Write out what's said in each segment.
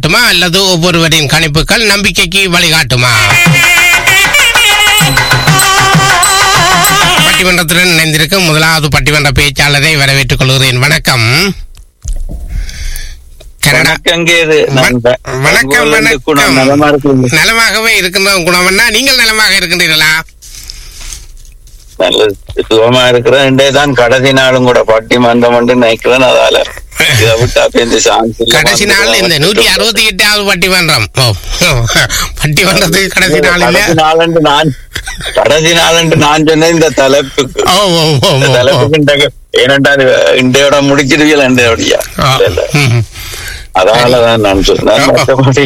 வழிகாட்டுமா அல்லது ஒவ்வொருவரின் கணிப்புகள் நம்பிக்கைக்கு வழிகாட்டுமா பட்டிமன்றத்துடன் இணைந்திருக்கும் முதலாவது பட்டிமன்ற பேச்சாளரை வரவேற்றுக் கொள்கிறேன் வணக்கம் கனடா வணக்கங்க இது நான் வ- வணக்கம் தங்கோல இருந்து குணம் நலமா வணக்கம் இருக்குங்க நலமாகவே இருக்கின்ற குணவண்ணா நீங்கள் நலமாக இருக்கின்றீர்களா நல்ல சுகமா இருக்கிறேன் இன்றைய தான் கடைசி நாளும் கூட பட்டிமன்றம் என்று நினைக்கிறேன் அதால இதை விட்டா அப்ப இந்த சான்ஸ் இல்ல. கடைசி நாள் இந்த நூற்றி அறுபத்தி எட்டாவது பட்டிமன்றம் ஓ ஓ, பட்டிமன்றத்துக்கு கடைசி நாள் இல்ல கடைசி நாளன்று நான் கடைசி நாளன்று நான் சொன்னேன் இந்த தலைப்புக்கு ஓ ஓ ஓ இந்த ஓ, ஓ. தலைப்புக்கு இந்த- ஏனென்றா இது இன்றையோட முடிச்சிருவீங்க இன்றையோடயா ஆ, இல்ல, இல்ல. ம். அதனாலதான் நான் சொன்னேன் மற்றபடி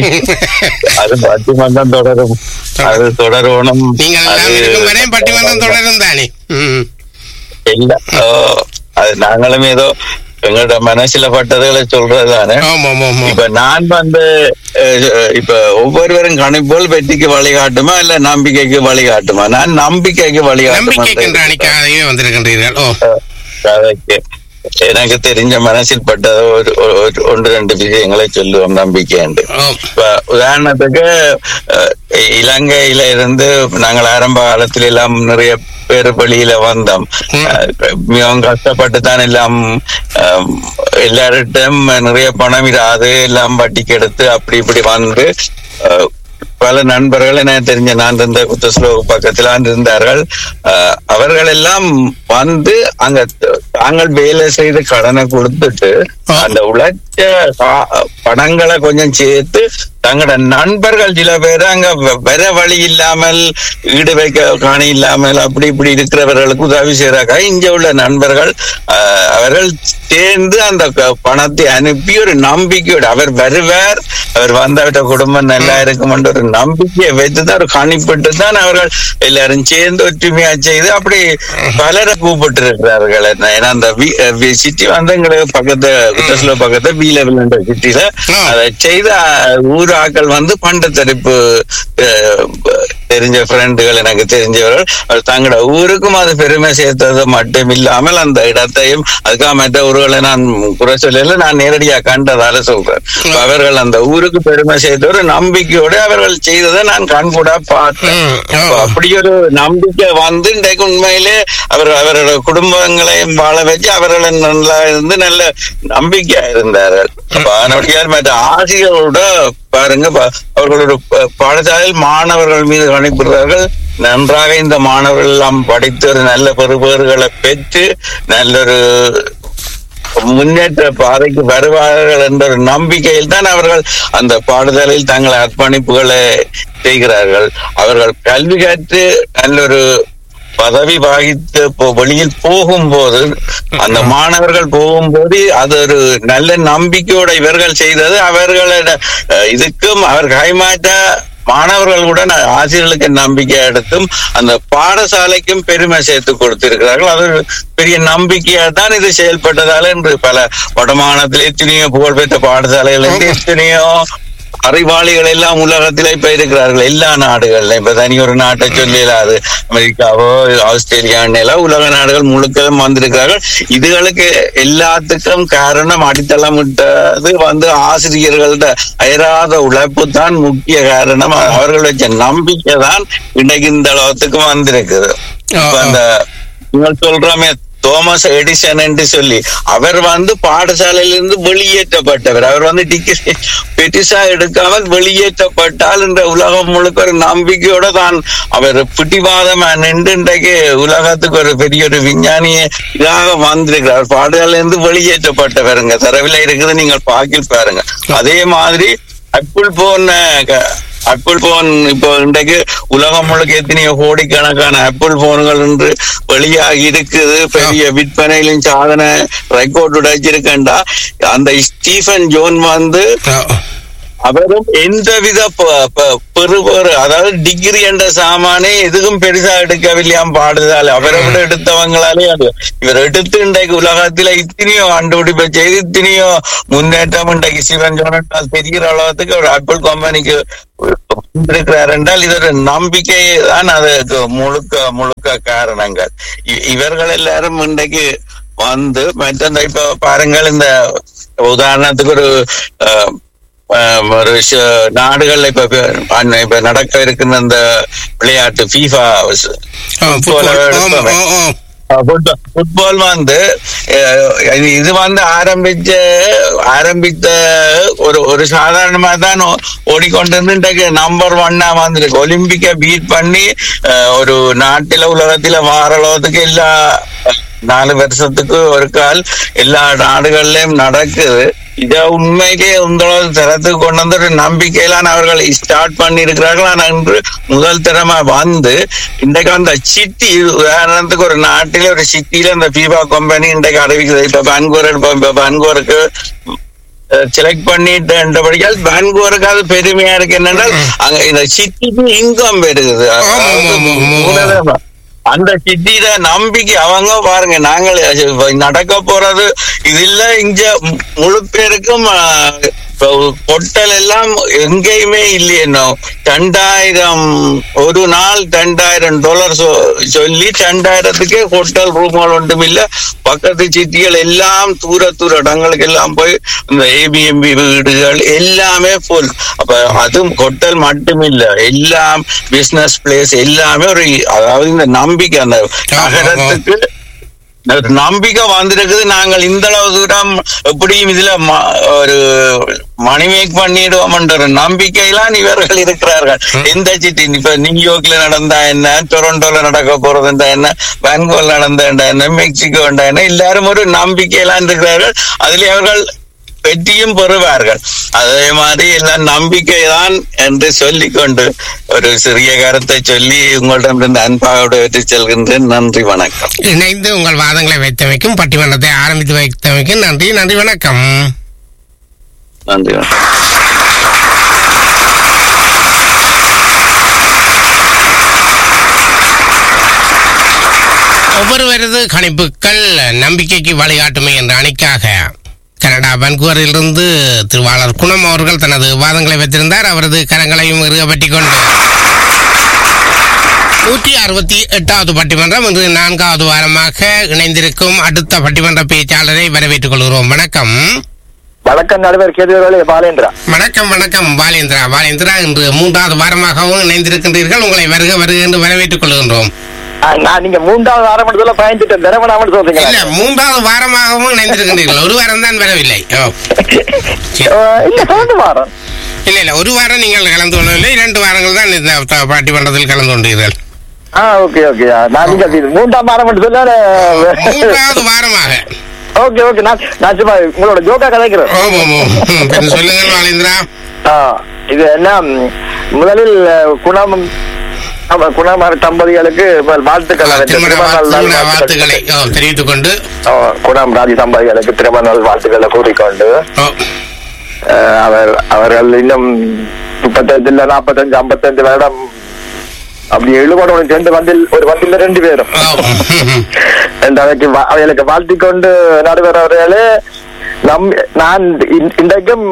அது பட்டிமன்றம் தொடரும் அது தொடரணும் நீங்கள் எல்லாம் அது- இருக்கும் வரை பட்டிமன்றம் தொடரும் தானே ம். இல்ல ஓ, அது நாங்களும் ஏதோ எங்களோட மனசுல பட்டதுகளை சொல்றதுதானே ஆமா ஆமா ஆமா இப்ப நான் வந்து அஹ், இப்ப ஒவ்வொருவரும் கணிப்போல் வெற்றிக்கு வழிகாட்டுமா இல்ல நம்பிக்கைக்கு வழிகாட்டுமா நான் நம்பிக்கைக்கு நம்பிக்கைக்கு என்று வழிகாட்டுமா அணிக்காகவே வந்திருக்கின்றீர்கள் ஓ கதைக்கு எனக்கு தெரிஞ்ச மனசில் பட்டது ஒரு ஒரு- ஒரு- ஒன்று ரெண்டு விஷயங்களை சொல்லுவோம் நம்பிக்கை என்று ஓ இப்ப உதாரணத்துக்கு அஹ், இலங்கையில இருந்து நாங்கள் ஆரம்ப காலத்துல எல்லாம் நிறைய பேர் வெளியில வந்தோம் ம். அஹ், மிகவும் கஷ்டப்பட்டு தான் எல்லாம் அஹ், எல்லார்கிட்டும் நிறைய பணம் இராது எல்லாம் வட்டிக்கு எடுத்து அப்படி இப்படி வந்து அஹ், பல நண்பர்கள் எனக்கு தெரிஞ்ச நான் இருந்த குத்தஸ்லோக பக்கத்துல இருந்தார்கள் அஹ், அவர்கள் எல்லாம் வந்து அங்க த- தாங்கள் வேலை செய்து கடனை கொடுத்துட்டு ஆ. அந்த உழைச்ச கா- பணங்களை கொஞ்சம் சேர்த்து தங்களோட நண்பர்கள் சில பேர் அங்க வ- வர வழி இல்லாமல் ஈடு வைக்க காணி இல்லாமல் அப்படி இப்படி இருக்கிறவர்களுக்கு உதவி செய்யறாங்க இங்க உள்ள நண்பர்கள் ஆஹ், அவர்கள் சேர்ந்து அந்த க- பணத்தை அனுப்பி ஒரு நம்பிக்கையோட அவர் வருவார் அவர் வந்த அவர்கிட்ட குடும்பம் நல்லா இருக்கும் என்ற ஒரு நம்பிக்கையை வைத்துதான் ஒரு கணிப்பிட்டு தான் அவர்கள் எல்லாரும் சேர்ந்து ஒற்றுமையா செய்து அப்படி பலரை கூப்பிட்டு இருக்கிறார்கள் ஏன்னா அந்த சிட்டி வந்து எங்களுக்கு பக்கத்து குத்தஸ்ல பக்கத்து பி லெவல் என்ற சிட்டில ஆ. அதை செய்த அஹ், ஊர் ஆக்கள் வந்து பண்ட தரிப்பு அஹ், தெரிஞ்ச ஃப்ரெண்டுகள் எனக்கு தெரிஞ்சவர்கள் அவர் தங்களோட ஊருக்கும் அது பெருமை சேர்த்தது மட்டும் இல்லாமல் அந்த இடத்தையும் அதுக்காக மற்ற ஊர்களை நான் குறை சொல்லல நான் நேரடியா கண்டதால சொல்றேன் இப்ப அவர்கள் அந்த ஊருக்கு பெருமை சேர்த்த ஒரு நம்பிக்கையோட அவர்கள் செய்ததை நான் கண்கூட பார்த்தேன் ம், ஓ. அப்ப அப்படி ஒரு நம்பிக்கை வந்து இன்றைக்கு உண்மையிலே அவர் அவரோட குடும்பங்களையும் வாழ வச்சு அவர்களை நல்லா இருந்து நல்ல நம்பிக்கையா இருந்தார்கள் அப்ப அதனுடைய மற்ற ஆசிரியர்களோட பாருங்க ப- அவர்களோட ப- பாடசாலையில் மாணவர்கள் மீது கணிப்பிடுறார்கள் நன்றாக இந்த மாணவர்கள் எல்லாம் படித்து ஒரு நல்ல பெறுபேறுகளை பெற்று நல்ல ஒரு முன்னேற்ற பாதைக்கு வருவார்கள் என்ற ஒரு நம்பிக்கையில் தான் அவர்கள் அந்த பாடசாலையில் தங்கள் அர்ப்பணிப்புகளை செய்கிறார்கள் அவர்கள் கல்வி கற்று நல்ல ஒரு பதவி வகித்து போ- வெளியில் போகும்போது அந்த மாணவர்கள் போகும்போது அது ஒரு நல்ல நம்பிக்கையோட இவர்கள் செய்தது அவர்களோட அஹ், இதுக்கும் அவர் கைமாற்ற மாணவர்களுடன் ஆசிரியர்களுக்கு நம்பிக்கை எடுத்தும் அந்த பாடசாலைக்கும் பெருமை சேர்த்து கொடுத்திருக்கிறார்கள் அது ஒரு பெரிய நம்பிக்கையா தான் இது செயல்பட்டதால இன்று பல வடமாநிலத்தில் எத்தனையோ புகழ்பெற்ற பாடசாலைகள் இருந்து எத்தனையோ அறிவாளிகள் எல்லாம் உலகத்திலே இப்ப இருக்கிறார்கள் எல்லா நாடுகள்ல இப்ப தனி ஒரு நாட்டை சொல்லிடாது அமெரிக்காவோ ஆஸ்திரேலியான்னு எல்லாம் உலக நாடுகள் முழுக்க வந்திருக்கிறார்கள் இதுகளுக்கு எல்லாத்துக்கும் காரணம் அடித்தளமிட்டது வந்து ஆசிரியர்கள்ட அயராத உழைப்பு தான் முக்கிய காரணம் அவர்கள் வச்ச நம்பிக்கை தான் இன்னைக்கு இந்த அளவுக்கு வந்திருக்குது இப்ப அந்த நீங்கள் சொல்றோமே தோமஸ் எடிசன் என்று சொல்லி அவர் வந்து பாடசாலையிலிருந்து வெளியேற்றப்பட்டவர் அவர் வந்து டிகிரி பெட்டிசா எடுக்காமல் வெளியேற்றப்பட்டால் இந்த உலகம் முழுக்க ஒரு நம்பிக்கையோட தான் அவர் பிடிவாதமா நின்று இன்றைக்கு உலகத்துக்கு ஒரு பெரிய ஒரு விஞ்ஞானியே இதாக வந்திருக்கிறார் பாடசாலையிலிருந்து வெளியேற்றப்பட்டவருங்க தரவில் இருக்குது நீங்கள் பாக்கில் பாருங்க அதே மாதிரி அப்புள் போன ஆப்பிள் போன் இப்போ இன்றைக்கு உலகம் முழுக்க எத்தனையோ கோடிக்கணக்கான ஆப்பிள் போன்கள் என்று வெளியாகி இருக்குது பெரிய விற்பனையிலும் சாதனை ரெக்கார்ட் உடைச்சிருக்கேன்டா அந்த ஸ்டீஃபன் ஜோன் வந்து அவரும் எந்தவித ப- ப- பெறுபேறு அதாவது டிகிரி என்ற சாமானே எதுக்கும் பெருசா எடுக்கவில்லையாம் பாடுதால் அவரை விட எடுத்தவங்களாலே அது இவர் எடுத்து இன்றைக்கு உலகத்துல இத்தனையோ கண்டுபிடிப்பை செய்து இத்தனையோ முன்னேற்றம் இன்றைக்கு சிவன் சொன்னால் தெரிகிற அளவுக்கு ஒரு ஆப்பிள் கம்பெனிக்கு இருக்கிறார் என்றால் இது ஒரு நம்பிக்கை தான் அதுக்கு முழுக்க முழுக்க காரணங்கள் இ- இவர்கள் எல்லாரும் இன்றைக்கு வந்து மற்ற இந்த இப்ப பாருங்கள் இந்த உதாரணத்துக்கு ஒரு அஹ், அஹ், ஆம், ஒரு விஷய நாடுகள்ல இப்ப இப்ப அண்ண- இப்ப நடக்க இருக்கிற அந்த விளையாட்டு ஃபீஃபா ஆ, ஃபுட்பால். ஆம், ஆ, ஆ. ஃபுட்பால் வந்து அஹ், இது வந்து ஆரம்பிச்ச ஆரம்பித்த ஒரு ஒரு சாதாரணமா தான் ஓ- ஓடிக்கொண்டிருந்து இன்றைக்கு நம்பர் ஒன்னா வந்திருக்கு ஒலிம்பிக்கை பீட் பண்ணி அஹ், ஒரு நாட்டில உலகத்தில வாரளவுக்கு எல்லா நாலு வருஷத்துக்கு ஒரு கால் எல்லா நாடுகள்லயும் நடக்குது இத உண்மையிலேயே இந்த தரத்துக்கு கொண்டு வந்து ஒரு நம்பிக்கையிலான அவர்கள் ஸ்டார்ட் பண்ணி இருக்கிறார்கள் ஆனா இன்று முதல் தரமா வந்து இன்றைக்கு அந்த சிட்டி உதாரணத்துக்கு ஒரு நாட்டில ஒரு சிட்டியில இந்த பீபா கம்பெனி இன்றைக்கு அறிவிக்குது இப்ப பான்கூர் இப்ப பான்கூருக்கு செலக்ட் பண்ணிட்டபடியால் பான்கூருக்கு அது பெருமையா இருக்கு என்னென்றால் அங்க இந்த சிட்டிக்கு இன்கம் பெருகுது ஆமா, ஆமா, ஆமா, ஆமா. மூலதனம். அந்த சிட்டியில நம்பிக்கை அவங்க பாருங்க நாங்கள் இப்ப நடக்க போறது இது இல்ல இங்க மு- முழு பேருக்கும் ஆ, இப்ப பொட்டல் எல்லாம் எங்கேயுமே இல்லையோ ரெண்டாயிரம் ஒரு நாள் ரெண்டாயிரம் டாலர் சொல்லி ரெண்டாயிரத்துக்கே ஹோட்டல் ரூம்கள் ஒன்றும் இல்ல பக்கத்து சிட்டிகள் எல்லாம் தூர தூர இடங்களுக்கு எல்லாம் போய் இந்த ஏபிஎம்பி வீடுகள் எல்லாமே ஃபுல் அப்ப அதுவும் ஹோட்டல் மட்டும் இல்ல எல்லாம் பிசினஸ் பிளேஸ் எல்லாமே ஒரு அதாவது இந்த நம்பிக்கை அந்த நகரத்துக்கு ஒரு நம்பிக்கை வந்திருக்குது நாங்கள் இந்த அளவு தூரம் எப்படியும் இதுல ம- ஒரு மணி மேக் பண்ணிடுவோம்ன்ற ஒரு நம்பிக்கையெல்லாம் இவர்கள் இருக்கிறார்கள் எந்த சிட்டி இப்ப நியூயார்க்ல நடந்தா என்ன டொரண்டோல நடக்க போறதுண்டா என்ன வான்கோல் நடந்தா என்ன மெக்சிகோ என்ன எல்லாரும் ஒரு நம்பிக்கையெல்லாம் இருக்கிறார்கள் அதில் அவர்கள் வெற்றியும் பெறுவார்கள் அதே மாதிரி எல்லாம் நம்பிக்கை தான் என்று சொல்லிக்கொண்டு ஒரு சிறிய கருத்தை சொல்லி உங்களிடமிருந்து அன்பாக வெற்றி செல்கின்றேன் நன்றி வணக்கம் இணைந்து உங்கள் வாதங்களை வைத்தமைக்கும் பட்டிமன்றத்தை ஆரம்பித்து வைத்தமைக்கும் நன்றி நன்றி வணக்கம் நன்றி வணக்கம் ஒவ்வொருவரது கணிப்புகள் நம்பிக்கைக்கு வழிகாட்டுமை என்ற அணிக்காக கனடா வன்கூவரிலிருந்து திருவாளர் குணம் அவர்கள் தனது வாதங்களை வைத்திருந்தார் அவரது கரங்களையும் இறுக பற்றிக் கொண்டு நூற்றி அறுபத்தி எட்டாவது பட்டிமன்றம் இன்று நான்காவது வாரமாக இணைந்திருக்கும் அடுத்த பட்டிமன்ற பேச்சாளரை வரவேற்றுக் கொள்கிறோம் வணக்கம் வணக்கம் நடுவர் கேதுவர்களே பாலேந்திரா வணக்கம் வணக்கம் பாலேந்திரா பாலேந்திரா இன்று மூன்றாவது வாரமாகவும் இணைந்திருக்கின்றீர்கள் உங்களை வருக வருக என்று வரவேற்றுக் கொள்கின்றோம் ஆ, நான் நீங்க மூன்றாவது ஆரம்பத்துல பயந்துட்டேன் திரவணாமன்னு இல்ல சொல்றீங்க மூன்றாவது வாரமாகவும் இணைந்திருக்கின்றீர்கள் ஒரு வாரம் தான் வரவில்லை ஓ. சரி. இல்ல தொடர்ந்து வாரம் இல்ல இல்ல ஒரு வாரம் நீங்கள் கலந்து கொள்ளவில்லை இரண்டு வாரங்கள் தான் இந்த த- பட்டிமன்றத்தில் கலந்து கொண்டீர்கள் ஆ ஓகே ஓகே நான் நீங்க இது மூன்றாம் ஆரம்பம் சொல்ல மூன்றாவது வாரமாக ஓகே ஓகே நான் நான் சும்மா உங்களோட ஜோக்கா கதைக்கிறேன் ஓம் ஓம் ஓம் ம், பின் சொல்லுங்கள் வாலேந்திரா ஆ, இது என்ன ம், முதலில் அஹ், குணம் ஆமா, குணமார் தம்பதிகளுக்கு வ- வாழ்த்துக்கள் ஆ, அவருக்கு திருமண திருமண வா- நாள் திருமண வாழ்த்துக்கள். வாழ்த்துக்களை ஓ, தெரிவித்துக் கொண்டு ஆ, குணம் ராஜி தம்பதிகளுக்கு திருமண நாள் வாழ்த்துக்களை கூறிக்கொண்டு ஓ, அஹ், அவர் அவர்கள் இன்னும் முப்பத்தஞ்சு இல்ல நாற்பத்தஞ்சு ஐம்பத்தஞ்சு வருடம் அப்படி எழுபடோட ரெண்டு வந்தில் ஒரு வந்தில் ரெண்டு பேரும் ஓ, ம், ம். அவைக்கு அவைகளுக்கு வாழ்த்திக் கொண்டு நடுவர் அவர்களே நம் நான் இன்- இன்றைக்கும்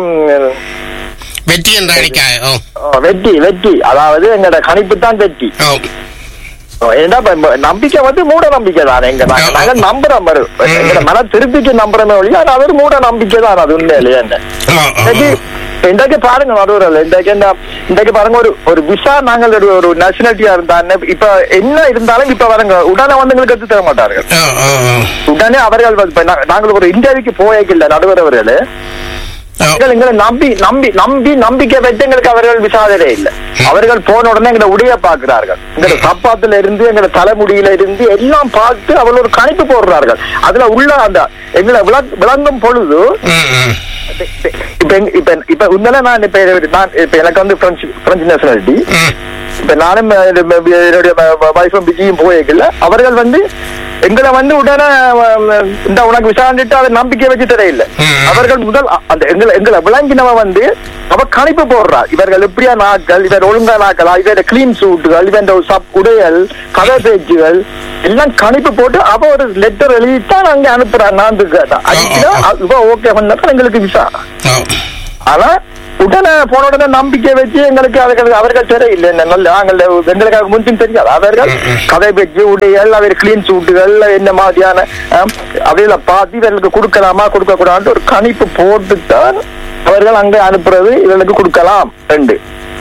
வெற்றி என்ற அணிக்காக ஓ அஹ், வெற்றி வெற்றி அதாவது எங்களோட கணிப்பு தான் வெற்றி ஓ அஹ், ஏன்னா இப்ப ம- நம்பிக்கை வந்து மூட நம்பிக்கை தான் எங்க நாங்க நாங்க நம்புறோம் பாரு. எங்களோட மன திருப்திக்கு நம்புறமே ஒழிய ஆனா அது ஒரு மூட நம்பிக்கை தான் அது உண்மையிலேயே என்ன ஓ, ஓ, இன்றைக்கு இப்ப இன்றைக்கு பாருங்க நடுவர்கள் இன்றைக்கு என்ன இன்றைக்கு பாருங்க ஒரு ஒரு விசா நாங்கள் ஒரு ஒரு நேஷனாலிட்டியா இருந்தா என்ன, இப்ப என்ன இருந்தாலும் இப்ப பாருங்க உடனே வந்து எங்களுக்கு எடுத்து தர மாட்டார்கள் ஓ, ஓ, ஓ. உடனே அவர்கள் வந்து- இப்ப நா- நாங்கள் ஒரு இந்தியாவுக்கு போயக்கில்ல நடுவர் அவர்கள் ஓ, அவர்கள் எங்களை நம்பி நம்பி நம்பி நம்பிக்கை வைத்து எங்களுக்கு அவர்கள் விசாரணை இல்லை அவர்கள் போன உடனே எங்களை உடைய பாக்குறார்கள் எங்களை சப்பாத்துல இருந்து எங்களை தலைமுடியில இருந்து எல்லாம் பார்த்து அவர்கள் ஒரு கணிப்பு போடுறார்கள் அதுல உள்ள அந்த எங்களை விளக்- விளங்கும் பொழுது ம், ம். இப்ப எங்க- இப்ப இப்ப உண்மையில நான் இப்ப நான் இப்ப எனக்கு வந்து பிரெஞ்சு பிரெஞ்சு நேஷனாலிட்டி ம். இப்ப நானும் அஹ், என்னுடைய வைஃபும் பிஜியும் போயிருக்கல அவர்கள் வந்து எங்களை வந்து உடனே அஹ், இந்த உனக்கு விசாரிச்சுட்டு அதை நம்பிக்கை வச்சு தெரியல ம். அவர்கள் முதல் அ- அந்த எங்களை எங்களை விளங்கினவ வந்து அவ கணிப்பு போடுறா இவர்கள் எப்படியா நாட்கள் இவர் ஒழுங்கா நாட்களா இவர கிளீன் சூட்டுகள் இவன் சப் உடையல் கதை பேச்சுகள் எல்லாம் கணிப்பு போட்டு அவ ஒரு லெட்டர் எழுதித்தான் அங்க அனுப்புறா நான் கேட்டா அடிக்கிறா இவ ஓகே பண்ணா எங்களுக்கு விசா ஓ. ஆனா உடனே போன உடனே நம்பிக்கை வச்சு எங்களுக்கு அவர்கள் அவர்கள் தெரியல என்ன நல்ல நாங்கள் எங்களுக்காக முன்பின் தெரியாது அவர்கள் கதை பேச்சு உடையல் அவர் கிளீன் சூட்டுகள் என்ன மாதிரியான அவையில பார்த்து இவர்களுக்கு கொடுக்கலாமா கொடுக்க கூடாது ஒரு கணிப்பு போட்டுத்தான் அவர்கள் அங்கே அனுப்புறது இவர்களுக்கு கொடுக்கலாம் ரெண்டு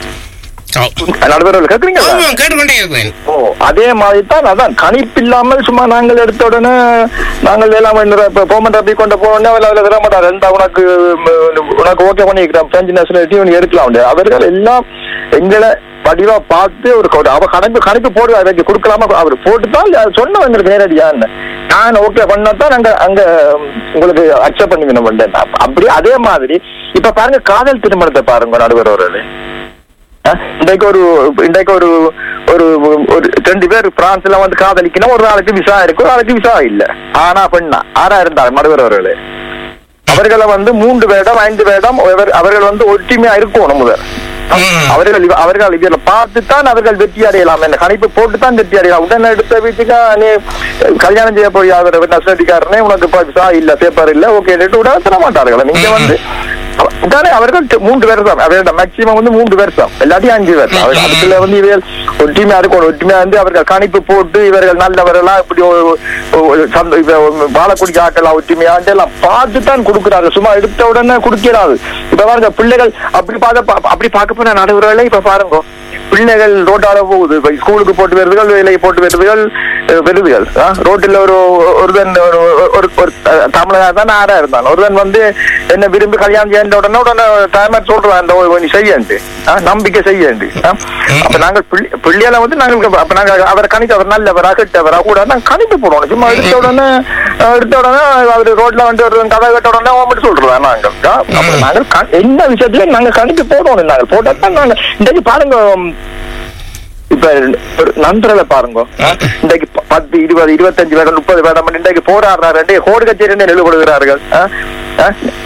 ஓ. நடுவர்கள் கேட்குறீங்களா ஆமாம், கேட்டுக்கொண்டே இருக்கிறேன் ஓ அதே மாதிரி தான் அதான் கணிப்பு இல்லாமல் சும்மா நாங்கள் எடுத்த உடனே நாங்கள் எல்லாம் இப்போ போமெண்ட் அப்படி கொண்டு போனோடனே அதில் அதில் விட மாட்டார் ரெண்டா உனக்கு ம், உனக்கு ஓகே பண்ணிக்கிறேன் பிரெஞ்சு நேஷனாலிட்டி உனக்கு எடுக்கலாம் உண்டு. அவர்கள் எல்லாம் எங்களை வடிவா பார்த்து ஒரு கொ- அவ கணக்கு கணிப்பு போடு அவருக்கு கொடுக்கலாமா அவர் போட்டு தான் அது சொன்னோம் எங்களுக்கு நேரடியான்னு நான் ஓகே பண்ணா தான் நாங்க அங்க ம், உங்களுக்கு அக்செப்ட் பண்ணிக்கணும் பண்ணேன் அப்படி அதே மாதிரி இப்ப பாருங்க காதல் திருமணத்தை பாருங்க நடுவர் அவர்களே அஹ், இன்றைக்கு ஒரு இன்றைக்கு ஒரு ஒரு ஒரு ரெண்டு பேர் பிரான்ஸ்ல வந்து காதலிக்கணும் ஒரு ஆளுக்கு விசா இருக்கு ஒரு ஆளுக்கு விசா இல்ல ஆனா பெண்ணா ஆறா இருந்தார் மறுவர் அவர்களே அவர்களை வந்து மூன்று வேடம் ஐந்து வேடம் அவர்- அவர்கள் வந்து ஒற்றுமையா இருக்கணும் முதல் ம். அவர்கள் இவ- அவர்கள் இதில் பார்த்துத்தான் அவர்கள் வெற்றி அடையலாம் என்ன கணிப்பு போட்டு தான் வெற்றி அடையலாம் உடனே எடுத்த வீட்டுக்கு நீ கல்யாணம் செய்ய போய் அவர் நஷ்டடிக்காரனே உனக்கு இப்ப விசா இல்ல பேப்பர் இல்ல ஓகே உடனே தர மாட்டார்கள் நீங்க ம். வந்து அவ- உடனே அவர்கள் ட- மூன்று வருஷம் அவரோட மேக்சிமம் வந்து மூன்று வருஷம் எல்லாத்தையும் அஞ்சு வருஷம் அவர் அதுக்குள்ள வந்து இவர்கள் ஒற்றுமையா இருக்கணும் ஒற்றுமையா வந்து அவர்கள் கணிப்பு போட்டு இவர்கள் நல்லவர்களா இப்படி ஒரு- ஒரு சந்த- இப்ப வாழக்கூடிய ஆட்களா ஒற்றுமையா வந்து எல்லாம் பார்த்து தான் கொடுக்குறாங்க சும்மா எடுத்த உடனே கொடுக்கிறாரு இப்ப பாருங்க பிள்ளைகள் அப்படி பார்க்க பா- அப்படி பார்க்க போன நடுவர்களே இப்ப பாருங்க பிள்ளைகள் ரோட்டால போகுது இப்ப ஸ்கூலுக்கு போட்டு வருதுகள் வேலையை போட்டு வருதுகள் அஹ், வருதுகள் ஆ, ரோட்டில் ஒரு ஒருவன் ஒரு ஒரு ஒரு தமிழனா தான் ஆறா இருந்தான் ஒருவன் வந்து என்ன விரும்பி கல்யாணம் செய்ய உடனே உடனே டைமர் சொல்றான் அந்த நீ செய்யண்டு ஆ, நம்பிக்கை செய்யண்டு ஆ. அப்ப நாங்கள் பிள்ளை- பிள்ளைகளை வந்து நாங்கள் அப்ப நாங்க அவரை கணிக்க அவர் நல்லவரா கெட்டவரா கூட நாங்க கணிப்பு போடுவோம் சும்மா எடுத்த உடனே அஹ், எடுத்த உடனே அவர் ரோட்ல வந்து ஒரு கதை கட்ட உடனே அவன் மட்டும் சொல்றோம் நாங்கள் ஆ, அப்ப நாங்கள் க- என்ன விஷயத்துல நாங்க கணிப்பு போடுவோம் நாங்கள் போட்டா தான் நாங்க இன்றைக்கு பாருங்க உம், இப்ப ஒரு நண்பர்களை பாருங்க இன்றைக்கு ப- பத்து இருபது இருபத்தஞ்சு வேடம் முப்பது வேடம் இன்றைக்கு போராடுறாரு கோடு கச்சேரி நிலுபடுகிறார்கள் ஆ? ஆ?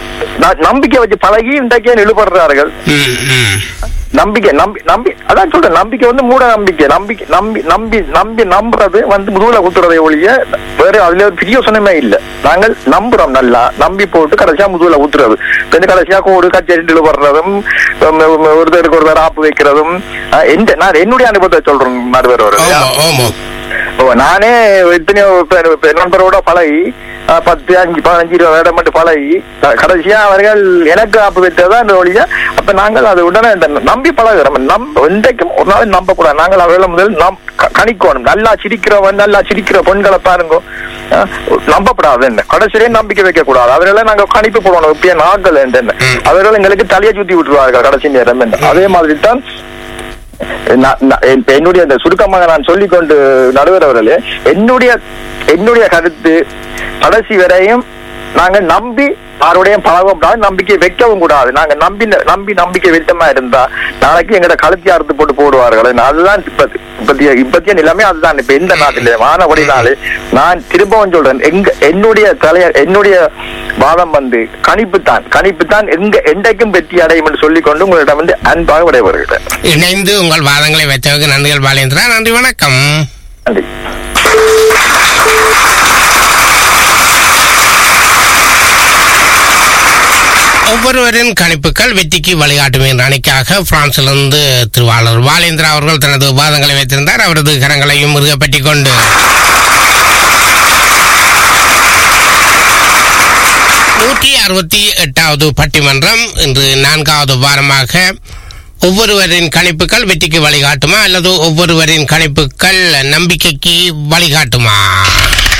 ந- நம்பிக்கை வச்சு பழகி இன்றைக்கே நிலுபடுறார்கள் ம், ம். நம்பிக்கை நம்பி நம்பி அதான் சொல்றேன் நம்பிக்கை வந்து மூட நம்பிக்கை நம்பிக்கை நம்பி நம்பி நம்பி நம்புறது வந்து முதுகுல குத்துறதை ஒழிய வேற அதுல ஒரு பிரியோசனமே இல்ல நாங்கள் நம்புறோம் நல்லா நம்பி போட்டு கடைசியா முதுகுல ஊத்துறது கொஞ்சம் கடைசியா கோடு கச்சேரிட்டு வர்றதும் உம், உம், ஒருத்தருக்கு ஒருத்தர் ஆப்பு வைக்கிறதும் அஹ், எந்த நான் என்னுடைய அனுபவத்தை சொல்றேன் நடுவர் ஒரு ஆமா ஆமா ஓ நானே எத்தனையோ பே- பே- நண்பரோட பழகி அஹ், பத்து அஞ்சு பதினஞ்சு இருபது இடம் மட்டும் பழகி க- கடைசியா அவர்கள் எனக்கு ஆப்பு வைத்ததான் அந்த ஒழிய அப்ப நாங்கள் அது உடனே இந்த நம்பி பழகிறோம் நம்ப இன்றைக்கும் ஒரு நாள் நம்ப கூடாது நாங்கள் அவர்களை முதல் நம் க- கணிக்கணும் நல்லா சிரிக்கிறவன் நல்லா சிரிக்கிற பெண்களை பாருங்க அஹ், நம்பப்படாது என்ன கடைசியிலே நம்பிக்கை வைக்க கூடாது அவர்களை நாங்க கணிப்பு போடணும் இப்படியே நாங்கள் என்ன ம். அவர்கள் எங்களுக்கு தலையை சுத்தி விட்டுருவார்கள் கடைசி நேரம் என்ன அதே மாதிரி தான் நான் நான் இப்ப என்னுடைய அந்த சுருக்கமாக நான் சொல்லிக்கொண்டு நடுவர் அவர்களே என்னுடைய என்னுடைய கருத்து கடைசி வரையும் நாங்க நம்பி யாருடையும் பழகவும் கூடாது நம்பிக்கை வைக்கவும் கூடாது நாங்க நம்பி நம்பி நம்பிக்கை வைத்தமா இருந்தா நாளைக்கு எங்கட கழுத்தி அறுத்து போட்டு போடுவார்கள் அதுதான் இப்ப இப்பத்திய இப்பத்திய நிலைமை அதுதான் இப்ப எந்த நாட்டிலே மாணவடினாலே நான் திரும்பவும் சொல்றேன் எங்க என்னுடைய தலைய என்னுடைய வாதம் வந்து கணிப்பு தான் கணிப்பு தான் எங்க என்றைக்கும் வெற்றி அடையும் என்று சொல்லிக்கொண்டு உங்களிடம் வந்து அன்பாக விடைபெறுகிறேன் இணைந்து உங்கள் வாதங்களை வைத்தவருக்கு நன்றிகள் பாலேந்திரா நன்றி வணக்கம் நன்றி ஒவ்வொருவரின் கணிப்புகள் வெற்றிக்கு வழிகாட்டும் என்ற அணிக்காக பிரான்சிலிருந்து திருவாளர் பாலேந்திரா அவர்கள் தனது வாதங்களை வைத்திருந்தார் அவரது கரங்களையும் முருகப்பட்டிக் கொண்டு நூற்றி அறுபத்தி எட்டாவது பட்டிமன்றம் இன்று நான்காவது வாரமாக ஒவ்வொருவரின் கணிப்புகள் வெற்றிக்கு வழிகாட்டுமா அல்லது ஒவ்வொருவரின் கணிப்புகள் நம்பிக்கைக்கு வழிகாட்டுமா